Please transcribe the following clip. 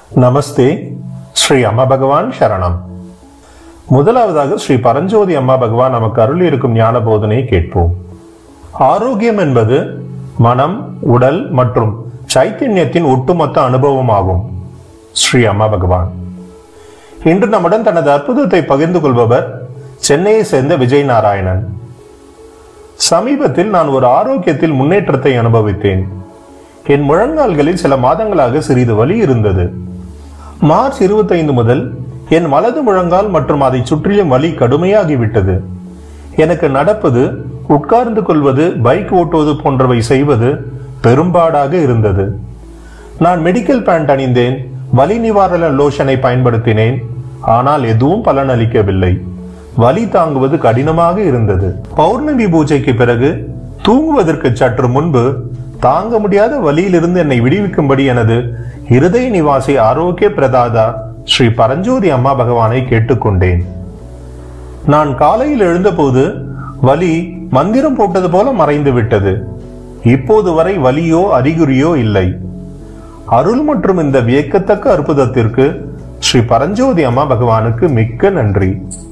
நமஸ்தே ஸ்ரீ அம்மா பகவான் சரணம் முதலாவதாக ஸ்ரீ பரஞ்சோதி அம்மா பகவான் நமக்கு அருளி இருக்கும் ஞான போதனை கேட்போம் ஆரோக்கியம் என்பது மனம் உடல் மற்றும் சைத்தன்யத்தின் ஒட்டுமொத்த அனுபவமாகும் ஸ்ரீ அம்மா பகவான் இன்று நம்முடன் தனது அற்புதத்தை பகிர்ந்து கொள்பவர் சென்னையை சேர்ந்த விஜய் நாராயணன் சமீபத்தில் நான் ஒரு ஆரோக்கியத்தில் முன்னேற்றத்தை அனுபவித்தேன் என் முழங்கால்களில் சில மாதங்களாக சிறிது வலி இருந்தது மார்ச் 25 முதல் என் வலது முழங்கால் மற்றும் அதை சுற்றிலும் வலி கடுமையாகிவிட்டது எனக்கு நடப்பது உட்கார்ந்து கொள்வது பைக் ஓட்டுவது போன்றவை செய்வது பெரும்பாடாக இருந்தது நான் மெடிக்கல் பேண்ட் அணிந்தேன் வலி நிவாரண லோஷனை பயன்படுத்தினேன் ஆனால் எதுவும் பலனளிக்கவில்லை வலி தாங்குவது கடினமாக இருந்தது பௌர்ணமி பூஜைக்கு பிறகு தூங்குவதற்கு சற்று முன்பு தாங்க முடியாத வலியிலிருந்து என்னை விடுவிக்கும்படி எனது இருதய நிவாசி ஆரோக்கிய பிரதாதா ஸ்ரீ பரஞ்சோதி அம்மா பகவானை கேட்டுக்கொண்டேன் நான் காலையில் எழுந்தபோது வலி மந்திரம் போட்டது போல மறைந்து விட்டது இப்போது வரை வலியோ அறிகுறியோ இல்லை அருள் மற்றும் இந்த வியக்கத்தக்க அற்புதத்திற்கு ஸ்ரீ பரஞ்சோதி அம்மா பகவானுக்கு மிக்க நன்றி